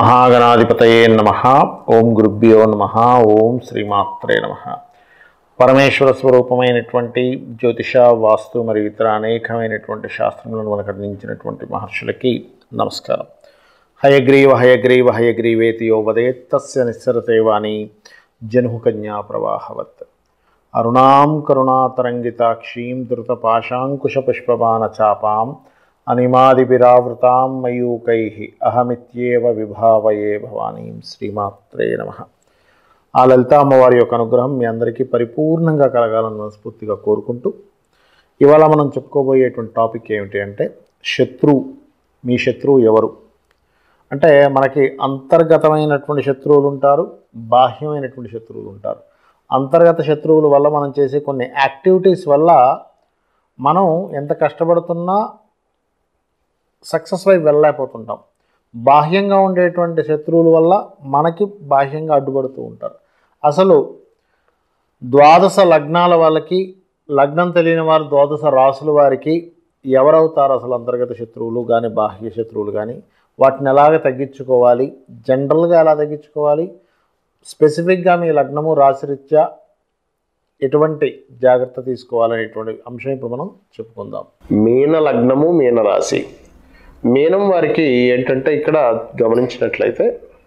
మహాగణాధిపతయే నమ ఓం గురుభ్యో నమ ఓం శ్రీమాత్రే నమ పరమేశ్వర స్వరూపమైనటువంటి జ్యోతిష వాస్తు మరియు ఇతర అనేకమైనటువంటి శాస్త్రములను మనకు అందించినటువంటి మహర్షులకి నమస్కారం హయగ్రీవ హయగ్రీవ హయగ్రీవేతి యో వదేత్ తస్య నిస్సరతేవాణి జను కన్యా ప్రవాహవత్ అరుణాం కరుణాతరంగితాక్షీం ధృతపాశాంకుశపుష్పబాణచాపాం అనిమాదిభిరావృతాం మయూకై అహమిత్యేవ విభావయే భవానీం శ్రీమాత్రే నమ ఆ లలిత అమ్మవారి యొక్క అనుగ్రహం మీ అందరికీ పరిపూర్ణంగా కలగాలని మనస్ఫూర్తిగా కోరుకుంటూ ఇవాళ మనం చెప్పుకోబోయేటువంటి టాపిక్ ఏమిటి అంటే శత్రువు మీ శత్రువు ఎవరు అంటే మనకి అంతర్గతమైనటువంటి శత్రువులు ఉంటారు బాహ్యమైనటువంటి శత్రువులు ఉంటారు అంతర్గత శత్రువుల వల్ల మనం చేసే కొన్ని యాక్టివిటీస్ వల్ల మనం ఎంత కష్టపడుతున్నా సక్సెస్ వైపు వెళ్ళలేకపోతుంటాం బాహ్యంగా ఉండేటువంటి శత్రువుల వల్ల మనకి బాహ్యంగా అడ్డుపడుతూ ఉంటారు అసలు ద్వాదశ లగ్నాల వాళ్ళకి లగ్నం తెలియని వారు ద్వాదశ రాసుల వారికి ఎవరవుతారు అసలు అంతర్గత శత్రువులు కానీ బాహ్య శత్రువులు కానీ వాటిని ఎలాగ తగ్గించుకోవాలి జనరల్గా ఎలా తగ్గించుకోవాలి స్పెసిఫిక్గా మీ లగ్నము రాశిరీత్యా ఎటువంటి జాగ్రత్త తీసుకోవాలనేటువంటి అంశం ఇప్పుడు మనం చెప్పుకుందాం మీన లగ్నము మీన రాశి మీనం వారికి ఏంటంటే ఇక్కడ గమనించినట్లయితే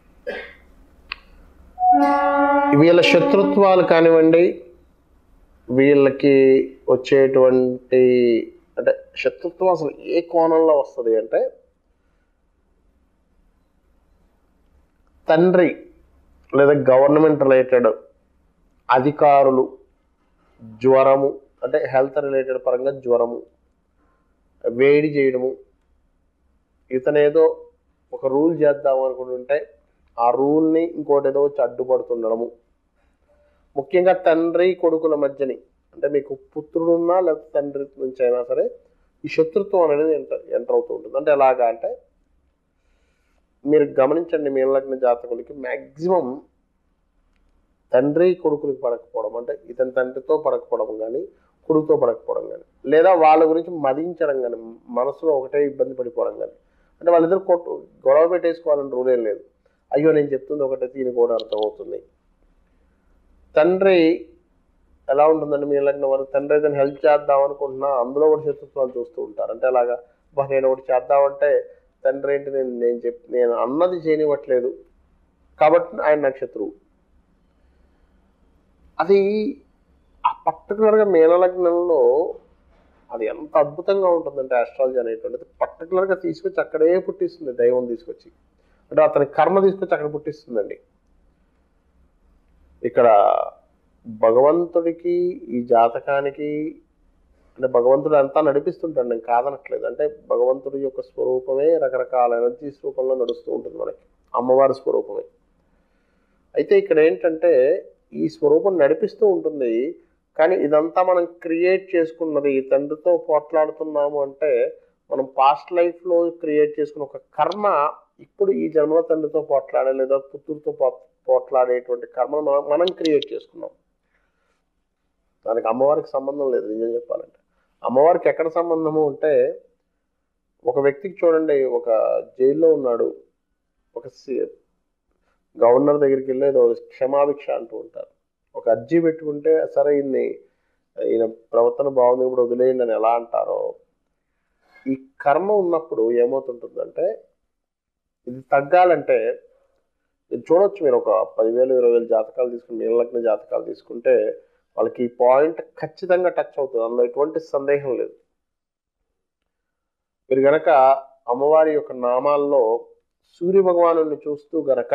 వీళ్ళ శత్రుత్వాలు కానివ్వండి వీళ్ళకి వచ్చేటువంటి అంటే శత్రుత్వం అసలు ఏ కోణంలో వస్తుంది అంటే తండ్రి లేదా గవర్నమెంట్ రిలేటెడ్ అధికారులు జ్వరము అంటే హెల్త్ రిలేటెడ్ పరంగా జ్వరము వేడి చేయడము ఇతనేదో ఒక రూల్ చేద్దాం అనుకుంటుంటే ఆ రూల్ని ఇంకోటి ఏదో వచ్చి అడ్డుపడుతుండడము ముఖ్యంగా తండ్రి కొడుకుల మధ్యని అంటే మీకు పుత్రుడున్నా లేదా తండ్రి నుంచి అయినా సరే ఈ శత్రుత్వం అనేది ఎంటర్ ఎంటర్ అవుతూ ఉంటుంది అంటే ఎలాగా అంటే మీరు గమనించండి మీ లగ్న జాతకులకి మ్యాక్సిమం తండ్రి కొడుకులకి పడకపోవడం అంటే ఇతని తండ్రితో పడకపోవడం కానీ కొడుకుతో పడకపోవడం కానీ లేదా వాళ్ళ గురించి మదించడం కానీ మనసులో ఒకటే ఇబ్బంది పడిపోవడం కానీ అంటే వాళ్ళిద్దరు కొట్టు గొడవ పెట్టేసుకోవాలని రూల్ ఏం లేదు అయ్యో నేను చెప్తుంది ఒకటే దీని కూడా అర్థమవుతుంది తండ్రి ఎలా ఉంటుందండి మీ లగ్నం వరకు తండ్రి ఏదైనా హెల్ప్ చేద్దాం అనుకుంటున్నా అందులో కూడా శత్రుత్వాలు చూస్తూ ఉంటారు అంటే అలాగా "అబ్బా, నేను ఒకటి చేద్దామంటే తండ్రి ఏంటి నేను నేను చెప్ నేను అన్నది చేయనివ్వట్లేదు కాబట్టి ఆయన నాకు శత్రువు అది ఆ పర్టికులర్గా మీనలగ్నంలో అది ఎంత అద్భుతంగా ఉంటుందంటే ఆస్ట్రాలజీ అనేటువంటిది పర్టికులర్గా తీసుకొచ్చి అక్కడే పుట్టిస్తుంది దైవం తీసుకొచ్చి అంటే అతని కర్మ తీసుకొచ్చి అక్కడ పుట్టిస్తుందండి ఇక్కడ భగవంతుడికి ఈ జాతకానికి అంటే భగవంతుడు అంతా నడిపిస్తుంటాడు నేను కాదనట్లేదు అంటే భగవంతుడి యొక్క స్వరూపమే రకరకాల ఎనర్జీస్ రూపంలో నడుస్తూ ఉంటుంది మనకి అమ్మవారి స్వరూపమే అయితే ఇక్కడ ఏంటంటే ఈ స్వరూపం నడిపిస్తూ ఉంటుంది కానీ ఇదంతా మనం క్రియేట్ చేసుకున్నది ఈ తండ్రితో పోట్లాడుతున్నాము అంటే మనం పాస్ట్ లైఫ్లో క్రియేట్ చేసుకున్న ఒక కర్మ ఇప్పుడు ఈ జన్మలో తండ్రితో పోట్లాడే లేదా పుత్రుడితో పో పోట్లాడేటువంటి కర్మను మనం మనం క్రియేట్ చేసుకున్నాం దానికి అమ్మవారికి సంబంధం లేదు నిజం చెప్పాలంటే అమ్మవారికి ఎక్కడ సంబంధము అంటే ఒక వ్యక్తికి చూడండి ఒక జైల్లో ఉన్నాడు ఒక సి- గవర్నర్ దగ్గరికి వెళ్ళి ఏదో క్షమాభిక్ష అంటూ ఉంటారు ఒక అర్జీ పెట్టుకుంటే సరే ఈయన్ని ఈయన ప్రవర్తన బాగుంది ఇప్పుడు వదిలేయండి అని ఎలా అంటారో ఈ కర్మ ఉన్నప్పుడు ఏమవుతుంటుందంటే ఇది తగ్గాలంటే మీరు చూడొచ్చు మీరు ఒక పదివేలు ఇరవై వేలు జాతకాలు తీసుకుని మీ లగ్న జాతకాలు తీసుకుంటే వాళ్ళకి ఈ పాయింట్ ఖచ్చితంగా టచ్ అవుతుంది అందులో ఎటువంటి సందేహం లేదు మీరు గనక అమ్మవారి యొక్క నామాల్లో సూర్య భగవాను చూస్తూ గనక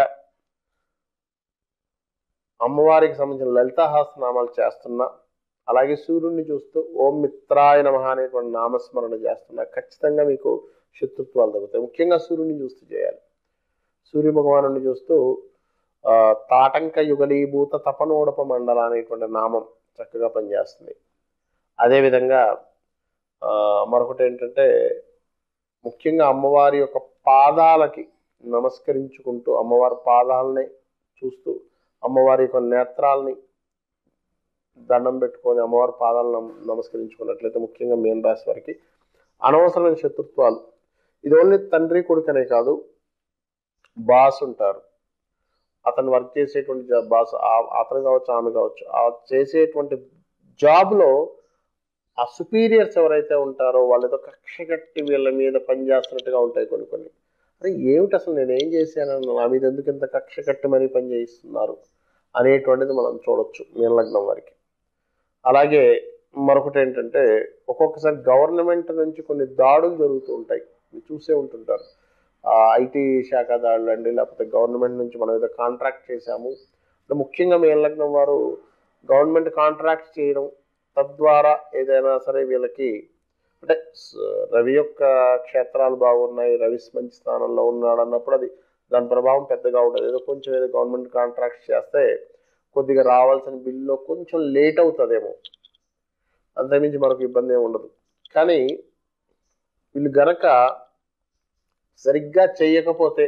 అమ్మవారికి సంబంధించిన లలితాహాస నామాలు చేస్తున్నా అలాగే సూర్యుడిని చూస్తూ ఓం మిత్రాయ నమ అనేటువంటి నామస్మరణ చేస్తున్నా ఖచ్చితంగా మీకు శత్రుత్వాలు తగ్గుతాయి ముఖ్యంగా సూర్యుడిని చూస్తూ చేయాలి సూర్య భగవాను చూస్తూ ఆ, తాటంక యుగలీభూత తపనోడప మండల అనేటువంటి నామం చక్కగా పనిచేస్తుంది అదేవిధంగా ఆ, మరొకటి ఏంటంటే ముఖ్యంగా అమ్మవారి యొక్క పాదాలకి నమస్కరించుకుంటూ అమ్మవారి పాదాలని చూస్తూ అమ్మవారి యొక్క నేత్రాలని దండం పెట్టుకొని అమ్మవారి పాదాలను నమ- నమస్కరించుకున్నట్లయితే ముఖ్యంగా మీన రాశి వారికి అనవసరమైన శత్రుత్వాలు ఇది ఓన్లీ తండ్రి కొడుకనే కాదు బాస్ ఉంటారు అతను వర్క్ చేసేటువంటి జా- బాస్ ఆ- అతను కావచ్చు ఆమె కావచ్చు ఆ చేసేటువంటి జాబ్లో ఆ సుపీరియర్స్ ఎవరైతే ఉంటారో వాళ్ళతో కక్ష కట్టి వీళ్ళ మీద పనిచేస్తున్నట్టుగా ఉంటాయి కొన్ని కొన్ని అరే ఏమిటి అసలు నేను ఏం చేశాను నా మీద ఎందుకు ఇంత కక్ష కట్టి మరీ పని చేయిస్తున్నారు అనేటువంటిది మనం చూడొచ్చు మీనలగ్నం వారికి అలాగే మరొకటి ఏంటంటే ఒక్కొక్కసారి గవర్నమెంట్ నుంచి కొన్ని దాడులు జరుగుతూ ఉంటాయి మీరు చూసే ఉంటుంటారు ఐటీ శాఖ దాడులు అండి లేకపోతే గవర్నమెంట్ నుంచి మనం ఏదో కాంట్రాక్ట్ చేశాము అంటే ముఖ్యంగా మీనలగ్నం వారు గవర్నమెంట్ కాంట్రాక్ట్ చేయడం తద్వారా ఏదైనా సరే వీళ్ళకి అంటే స- రవి యొక్క క్షేత్రాలు బాగున్నాయి రవి మంచి స్థానంలో ఉన్నాడు అన్నప్పుడు అది దాని ప్రభావం పెద్దగా ఉండదు ఏదో కొంచెం ఏదో గవర్నమెంట్ కాంట్రాక్ట్ చేస్తే కొద్దిగా రావాల్సిన బిల్లులో కొంచెం లేట్ అవుతుందేమో అంతకుమించి మనకు ఇబ్బంది ఏమి ఉండదు కానీ వీళ్ళు గనక సరిగ్గా చేయకపోతే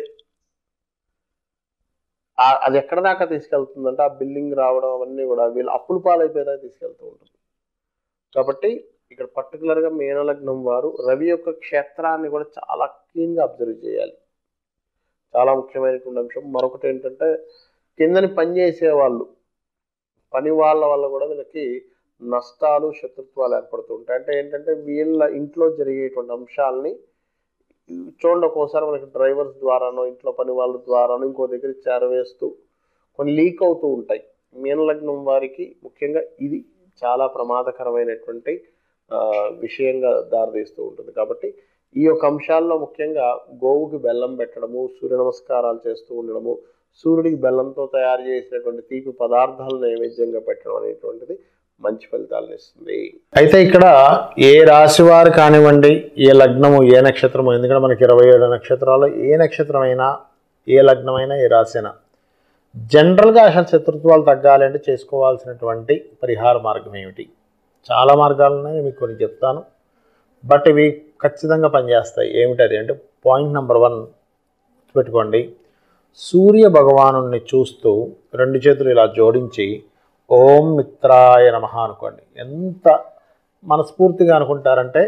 ఆ- అది ఎక్కడ దాకా తీసుకెళ్తుందంటే ఆ బిల్లింగ్ రావడం అవన్నీ కూడా వీళ్ళు అప్పుల పాలైపోయేదాకా తీసుకెళ్తూ ఉంటుంది కాబట్టి ఇక్కడ పర్టికులర్గా మీనలగ్నం వారు రవి యొక్క క్షేత్రాన్ని కూడా చాలా క్లీన్గా అబ్జర్వ్ చేయాలి చాలా ముఖ్యమైనటువంటి అంశం మరొకటి ఏంటంటే కిందని పని చేసే వాళ్ళు పని వాళ్ళ వల్ల కూడా వీళ్ళకి నష్టాలు శత్రుత్వాలు ఏర్పడుతూ ఉంటాయి అంటే ఏంటంటే వీళ్ళ ఇంట్లో జరిగేటువంటి అంశాలని చూడండి ఒక్కోసారి మనకి డ్రైవర్స్ ద్వారానో ఇంట్లో పని వాళ్ళ ద్వారానో ఇంకో దగ్గర చేరవేస్తూ కొన్ని లీక్ అవుతూ ఉంటాయి మీనలగ్నం వారికి ముఖ్యంగా ఇది చాలా ప్రమాదకరమైనటువంటి ఆ, విషయంగా దారితీస్తూ ఉంటుంది కాబట్టి ఈ యొక్క అంశాల్లో ముఖ్యంగా గోవుకి బెల్లం పెట్టడము సూర్య నమస్కారాలు చేస్తూ ఉండడము సూర్యుడికి బెల్లంతో తయారు చేసినటువంటి తీపి పదార్థాలను నైవేద్యంగా పెట్టడం అనేటువంటిది మంచి ఫలితాలను ఇస్తుంది అయితే ఇక్కడ ఏ రాశి వారు కానివ్వండి ఏ లగ్నము ఏ నక్షత్రము ఎందుకంటే మనకి ఇరవై ఏడు నక్షత్రాలు ఏ నక్షత్రమైనా ఏ లగ్నమైనా ఏ రాశైనా జనరల్గా అసలు శత్రుత్వాలు తగ్గాలి అంటే చేసుకోవాల్సినటువంటి పరిహార మార్గం ఏమిటి చాలా మార్గాలు ఉన్నాయి మీకు కొన్ని చెప్తాను బట్ ఇవి ఖచ్చితంగా పనిచేస్తాయి ఏమిటది అంటే పాయింట్ నెంబర్ వన్ పెట్టుకోండి సూర్య భగవాను చూస్తూ రెండు చేతులు ఇలా జోడించి ఓం మిత్రాయ నమ అనుకోండి ఎంత మనస్ఫూర్తిగా అనుకుంటారంటే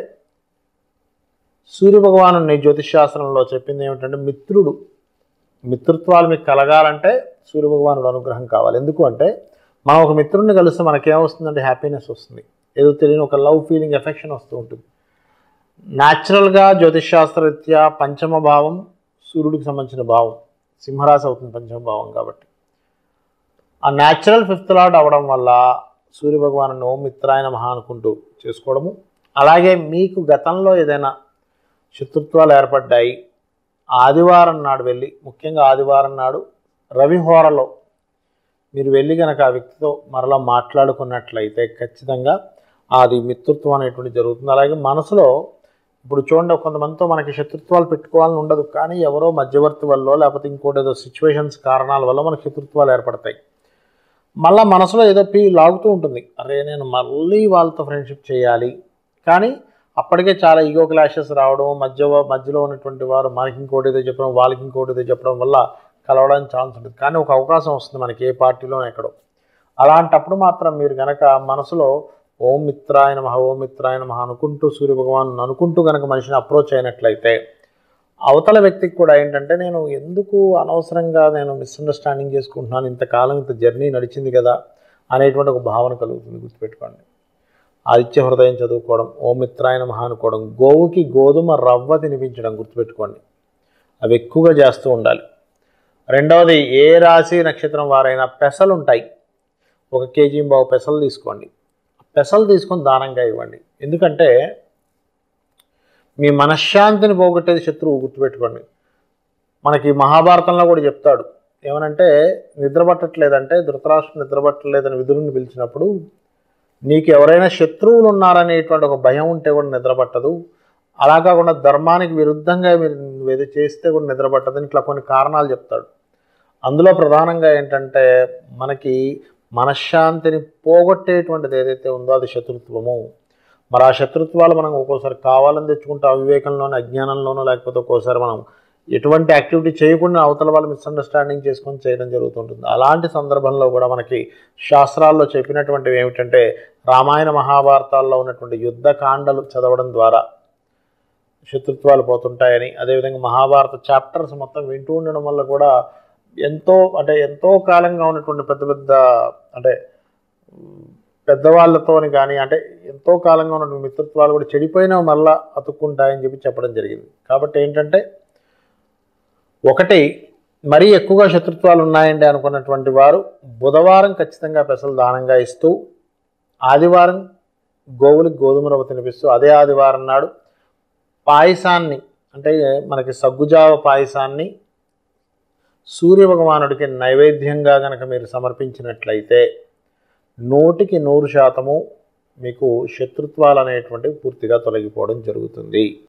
సూర్య భగవాను జ్యోతిషాస్త్రంలో చెప్పింది ఏమిటంటే మిత్రుడు మిత్రత్వాలు మీకు కలగాలంటే సూర్య భగవానుడు అనుగ్రహం కావాలి ఎందుకు అంటే మనం ఒక మిత్రుడిని కలిస్తే మనకేమొస్తుందంటే హ్యాపీనెస్ వస్తుంది ఏదో తెలియని ఒక లవ్ ఫీలింగ్ ఎఫెక్షన్ వస్తూ ఉంటుంది న్యాచురల్గా జ్యోతిషాస్త్రరీత్యా పంచమ భావం సూర్యుడికి సంబంధించిన భావం సింహరాశి అవుతుంది పంచమ భావం కాబట్టి ఆ న్యాచురల్ ఫిఫ్త్ లార్డ్ అవ్వడం వల్ల సూర్య భగవాను ఓం మిత్రాయన మహా అనుకుంటూ చేసుకోవడము అలాగే మీకు గతంలో ఏదైనా శత్రుత్వాలు ఏర్పడ్డాయి ఆదివారం నాడు వెళ్ళి ముఖ్యంగా ఆదివారం నాడు రవిహోరలో మీరు వెళ్ళి కనుక ఆ వ్యక్తితో మరలా మాట్లాడుకున్నట్లయితే ఖచ్చితంగా అది మిత్రత్వం అనేటువంటి జరుగుతుంది అలాగే మనసులో ఇప్పుడు చూడండి కొంతమందితో మనకి శత్రుత్వాలు పెట్టుకోవాలని ఉండదు కానీ ఎవరో మధ్యవర్తి వల్ల లేకపోతే ఇంకోటి ఏదో సిచ్యువేషన్స్ కారణాల వల్ల మనకి శత్రుత్వాలు ఏర్పడతాయి మళ్ళీ మనసులో ఏదో పీ లాగుతూ ఉంటుంది అరే నేను మళ్ళీ వాళ్ళతో ఫ్రెండ్షిప్ చేయాలి కానీ అప్పటికే చాలా ఈగో క్లాషెస్ రావడం మధ్య మధ్యలో ఉన్నటువంటి వారు మనకి ఇంకోటి ఏదో చెప్పడం వాళ్ళకి ఇంకోటి ఏదో చెప్పడం వల్ల కలవడానికి ఛాన్స్ ఉంటుంది కానీ ఒక అవకాశం వస్తుంది మనకి ఏ పార్టీలోనే ఎక్కడో అలాంటప్పుడు మాత్రం మీరు గనక మనసులో ఓం మిత్రాయ నమః ఓం మిత్రాయ నమః అనుకుంటూ సూర్య భగవాన్ అనుకుంటూ గనక మనిషిని అప్రోచ్ అయినట్లయితే అవతల వ్యక్తికి కూడా ఏంటంటే నేను ఎందుకు అనవసరంగా నేను మిస్అండర్స్టాండింగ్ చేసుకుంటున్నాను ఇంతకాలం ఇంత జర్నీ నడిచింది కదా అనేటువంటి ఒక భావన కలుగుతుంది గుర్తుపెట్టుకోండి ఆదిత్య హృదయం చదువుకోవడం ఓం మిత్రాయ నమః అనుకోవడం గోవుకి గోధుమ రవ్వ తినిపించడం గుర్తుపెట్టుకోండి అవి ఎక్కువగా చేస్తూ ఉండాలి రెండవది ఏ రాశి నక్షత్రం వారైనా పెసలు ఉంటాయి ఒక కేజీ బావు పెసలు తీసుకోండి పెసలు తీసుకొని దానంగా ఇవ్వండి ఎందుకంటే మీ మనశ్శాంతిని పోగొట్టేది శత్రువు గుర్తుపెట్టుకోండి మనకి మహాభారతంలో కూడా చెప్తాడు ఏమనంటే నిద్ర పట్టట్లేదంటే ధృతరాష్ట్రం నిద్ర పట్టలేదని విదురుని పిలిచినప్పుడు నీకు ఎవరైనా శత్రువులు ఉన్నారనేటువంటి ఒక భయం ఉంటే కూడా నిద్ర పట్టదు అలా కాకుండా ధర్మానికి విరుద్ధంగా మీరు నువ్వు ఏదో చేస్తే కూడా నిద్ర పట్టదు ఇట్లా కొన్ని కారణాలు చెప్తాడు అందులో ప్రధానంగా ఏంటంటే మనకి మనశ్శాంతిని పోగొట్టేటువంటిది ఏదైతే ఉందో అది శత్రుత్వము మరి ఆ శత్రుత్వాలు మనం ఒక్కోసారి కావాలని తెచ్చుకుంటే అవివేకంలోనూ అజ్ఞానంలోనూ లేకపోతే ఒక్కోసారి మనం ఎటువంటి యాక్టివిటీ చేయకుండా అవతల వాళ్ళు మిస్అండర్స్టాండింగ్ చేసుకొని చేయడం జరుగుతుంటుంది అలాంటి సందర్భంలో కూడా మనకి శాస్త్రాల్లో చెప్పినటువంటివి ఏమిటంటే రామాయణ మహాభారతాల్లో ఉన్నటువంటి యుద్ధకాండలు చదవడం ద్వారా శత్రుత్వాలు పోతుంటాయని అదేవిధంగా మహాభారత చాప్టర్స్ మొత్తం వింటూ ఉండడం వల్ల కూడా ఎంతో అంటే ఎంతో కాలంగా ఉన్నటువంటి పెద్ద పెద్ద అంటే ఉమ్, పెద్దవాళ్ళతోని కానీ అంటే ఎంతో కాలంగా ఉన్నటువంటి మిత్రత్వాలు కూడా చెడిపోయినా మళ్ళా అతుక్కుంటాయని చెప్పి చెప్పడం జరిగింది కాబట్టి ఏంటంటే ఒకటి మరీ ఎక్కువగా శత్రుత్వాలు ఉన్నాయండి అనుకున్నటువంటి వారు బుధవారం ఖచ్చితంగా పెసలు దానంగా ఇస్తూ ఆదివారం గోవులకు గోధుమ రవ్వ తినిపిస్తూ అదే ఆదివారం నాడు పాయసాన్ని అంటే మనకి సగ్గుజావ పాయసాన్ని సూర్య భగవానుడికి నైవేద్యంగా గనక మీరు సమర్పించినట్లయితే నూటికి నూరు శాతము మీకు శత్రుత్వాలు అనేటువంటివి పూర్తిగా తొలగిపోవడం జరుగుతుంది